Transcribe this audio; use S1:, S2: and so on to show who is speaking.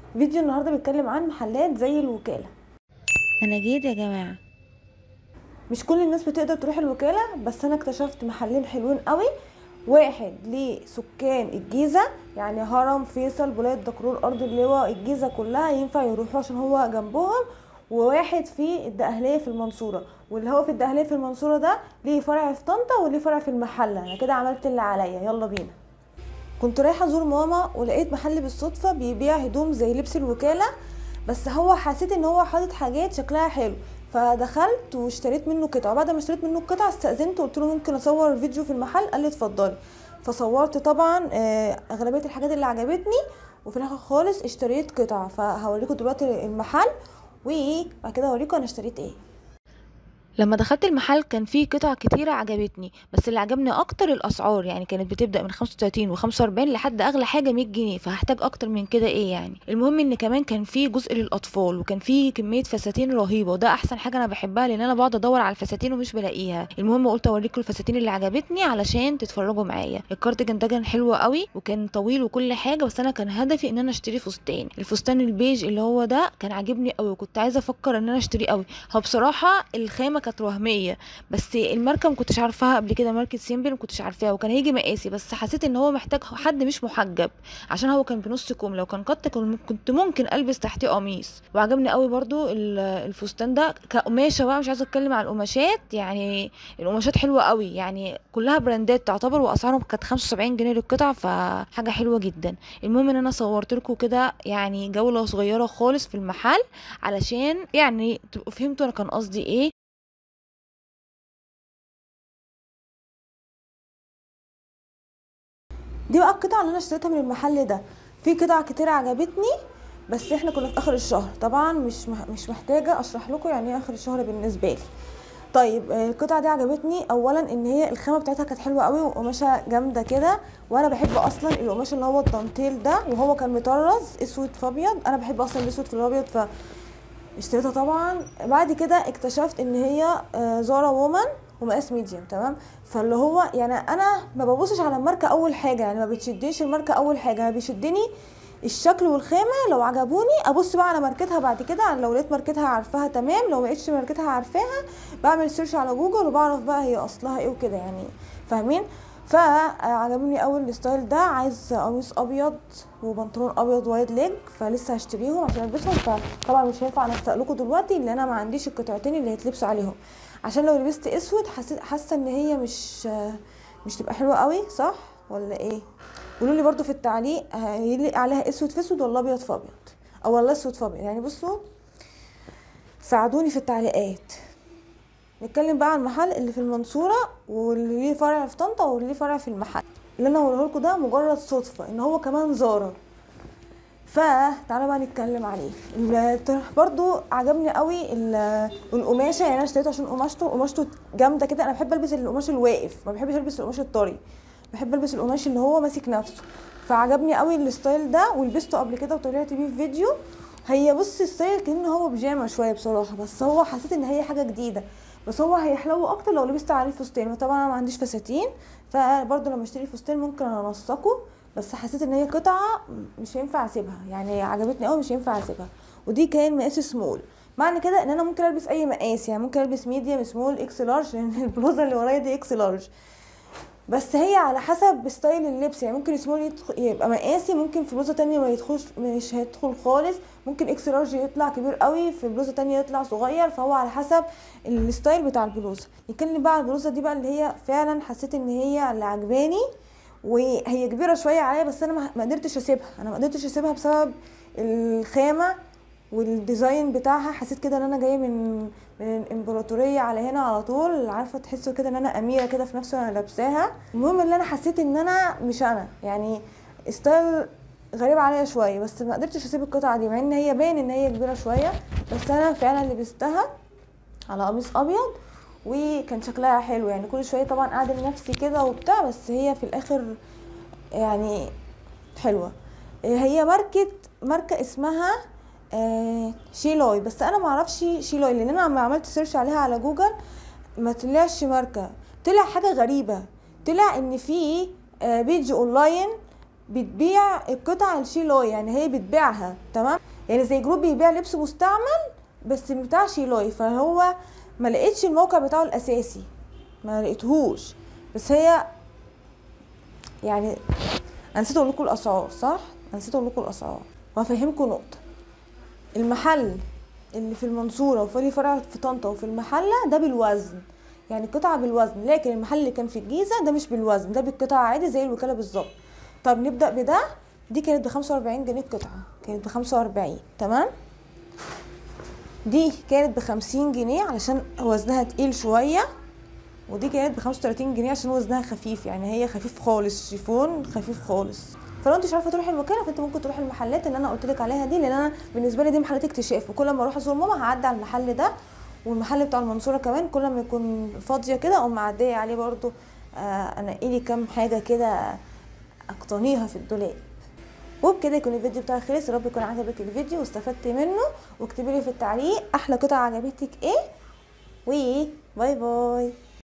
S1: فيديو النهارده بيتكلم عن محلات زي الوكاله
S2: انا جيت يا جماعه
S1: مش كل الناس بتقدر تروح الوكاله بس انا اكتشفت محلين حلوين قوي واحد لسكان الجيزه يعني هرم فيصل بلاد دكرور ارض اللواء الجيزه كلها ينفع يروحوا عشان هو جنبهم وواحد في الدقهليه في المنصوره واللي هو في الدقهليه في المنصوره ده ليه فرع في طنطا وليه فرع في المحله انا كده عملت اللي عليا يلا بينا كنت رايحه ازور ماما ولقيت محل بالصدفه بيبيع هدوم زي لبس الوكاله بس هو حسيت ان هو حاطط حاجات شكلها حلو فدخلت واشتريت منه قطعه بعد ما اشتريت منه القطعه استاذنت وقلت له ممكن اصور فيديو في المحل قال لي اتفضلي فصورت طبعا آه، اغلبيه الحاجات اللي عجبتني وفي الاخر خالص اشتريت قطعه فهوريكم دلوقتي المحل وبعد كده هوريكم انا اشتريت ايه
S2: لما دخلت المحل كان فيه قطع كتيرة عجبتني بس اللي عجبني اكتر الاسعار يعني كانت بتبدأ من 35 و 45 لحد اغلى حاجة 100 جنيه فهحتاج اكتر من كده ايه يعني المهم ان كمان كان فيه جزء للاطفال وكان فيه كمية فساتين رهيبة وده احسن حاجة انا بحبها لان انا بقعد ادور على الفساتين ومش بلاقيها المهم قلت اوريكم الفساتين اللي عجبتني علشان تتفرجوا معايا الكارديجان ده كان حلو قوي وكان طويل وكل حاجة بس انا كان هدفي ان انا اشتري فستان الفستان البيج اللي هو ده كان عاجبني قوي وكنت عايزة افكر ان انا اشتريه قوي هو بصراحة الخامة كانت وهمية بس الماركه ما كنتش عارفاها قبل كده ماركه سيمبل ما كنتش عارفاها وكان هيجي مقاسي بس حسيت ان هو محتاج حد مش محجب عشان هو كان بنص كم لو كان قط كنت ممكن البس تحتيه قميص وعجبني قوي برضو الفستان ده كقماشه بقى مش عايزه اتكلم عن القماشات يعني القماشات حلوه قوي يعني كلها براندات تعتبر واسعارهم كانت 75 جنيه للقطع فحاجه حلوه جدا المهم ان انا صورت لكم كده يعني جوله صغيره خالص في المحل علشان يعني تبقوا فهمتوا انا كان قصدي ايه
S1: دي بقى القطعه اللي انا اشتريتها من المحل ده في قطع كتير عجبتني بس احنا كنا في اخر الشهر طبعا مش مش محتاجه اشرح لكم يعني ايه اخر الشهر بالنسبه لي طيب القطعه دي عجبتني اولا ان هي الخامه بتاعتها كانت حلوه قوي وقماشه جامده كده وانا بحب اصلا القماش اللي هو الدانتيل ده وهو كان مطرز اسود في ابيض انا بحب اصلا الاسود في الابيض ف اشتريتها طبعا بعد كده اكتشفت ان هي زارا وومن ومقاس ميديوم تمام فاللي هو يعني انا ما ببصش على الماركه اول حاجه يعني ما بتشدنيش الماركه اول حاجه انا بيشدني الشكل والخامه لو عجبوني ابص بقى على ماركتها بعد كده لو لقيت ماركتها عارفاها تمام لو ما لقيتش ماركتها عارفاها بعمل سيرش على جوجل وبعرف بقى هي اصلها ايه وكده يعني فاهمين فعجبني قوي الستايل ده عايز قميص ابيض وبنطلون ابيض وايد ليج فلسه هشتريهم عشان البسهم فطبعا مش هينفع انسق لكم دلوقتي لان انا ما عنديش القطعتين اللي هيتلبسوا عليهم عشان لو لبست اسود حاسه ان هي مش مش تبقى حلوه قوي صح ولا ايه قولوا لي برده في التعليق هيليق عليها اسود في اسود ولا ابيض في ابيض او ولا اسود في ابيض يعني بصوا ساعدوني في التعليقات نتكلم بقى عن المحل اللي في المنصوره واللي ليه فرع في طنطا واللي ليه فرع في المحل اللي انا هقوله لكم ده مجرد صدفه ان هو كمان زاره فتعالوا بقى نتكلم عليه برضو عجبني قوي القماشه يعني انا اشتريته عشان قماشته قماشته جامده كده انا بحب البس القماش الواقف ما بحبش البس القماش الطري بحب البس القماش اللي هو ماسك نفسه فعجبني قوي الستايل ده ولبسته قبل كده وطلعت بيه في فيديو هي بص ستايل كان هو بيجامه شويه بصراحه بس هو حسيت ان هي حاجه جديده بس هو هيحلو اكتر لو لبست عليه فستان وطبعا انا ما عنديش فساتين فبرضه لما اشتري فستان ممكن انسقه بس حسيت ان هي قطعه مش هينفع اسيبها يعني عجبتني قوي مش هينفع اسيبها ودي كان مقاس سمول معنى كده ان انا ممكن البس اي مقاس يعني ممكن البس ميديوم سمول اكس لارج لان البلوزه اللي ورايا دي اكس لارج بس هي على حسب ستايل اللبس يعني ممكن سمول يدخل يبقى مقاسي ممكن في بلوزه تانية ما يدخلش مش هيدخل خالص ممكن اكس لارج يطلع كبير قوي في بلوزه تانية يطلع صغير فهو على حسب الستايل بتاع البلوزه نتكلم بقى على البلوزه دي بقى اللي هي فعلا حسيت ان هي اللي عجباني وهي كبيره شويه عليا بس انا ما قدرتش اسيبها انا ما قدرتش اسيبها بسبب الخامه والديزاين بتاعها حسيت كده ان انا جايه من من الامبراطوريه على هنا على طول عارفه تحسوا كده ان انا اميره كده في نفسي وانا لابساها المهم ان انا حسيت ان انا مش انا يعني ستايل غريب عليا شويه بس ما قدرتش اسيب القطعه دي مع ان هي باين ان هي كبيره شويه بس انا فعلا لبستها على قميص ابيض وكان شكلها حلو يعني كل شويه طبعا اعدل نفسي كده وبتاع بس هي في الاخر يعني حلوه هي ماركه ماركه اسمها آه شيلوي بس انا ما اعرفش شيلوي لان انا لما عملت سيرش عليها على جوجل ما طلعش ماركه طلع حاجه غريبه طلع ان في آه بيج اونلاين بتبيع القطع الشيلوي يعني هي بتبيعها تمام يعني زي جروب بيبيع لبس مستعمل بس بتاع شيلوي فهو ما لقيتش الموقع بتاعه الاساسي ما لقيتهوش بس هي يعني انا نسيت اقول لكم الاسعار صح انا نسيت اقول لكم الاسعار وهفهمكم نقطه المحل اللي في المنصوره وفي لي فرع في طنطا وفي المحله ده بالوزن يعني قطعه بالوزن لكن المحل اللي كان في الجيزه ده مش بالوزن ده بالقطعه عادي زي الوكاله بالظبط طب نبدا بده دي كانت ب 45 جنيه القطعه كانت ب 45 تمام دي كانت ب 50 جنيه علشان وزنها تقيل شويه ودي كانت ب 35 جنيه عشان وزنها خفيف يعني هي خفيف خالص شيفون خفيف خالص فلو انت مش عارفه تروحي الوكاله فانت ممكن تروحي المحلات اللي انا قلت لك عليها دي لان انا بالنسبه لي دي محلات اكتشاف وكل ما اروح ازور ماما هعدي على المحل ده والمحل بتاع المنصوره كمان كل ما يكون فاضيه كده اقوم معديه عليه برضو آه انقي لي كام حاجه كده اقتنيها في الدولاب وبكده يكون الفيديو بتاعي خلص يا رب يكون عجبك الفيديو واستفدت منه واكتبي لي في التعليق احلى قطعه عجبتك ايه وباي باي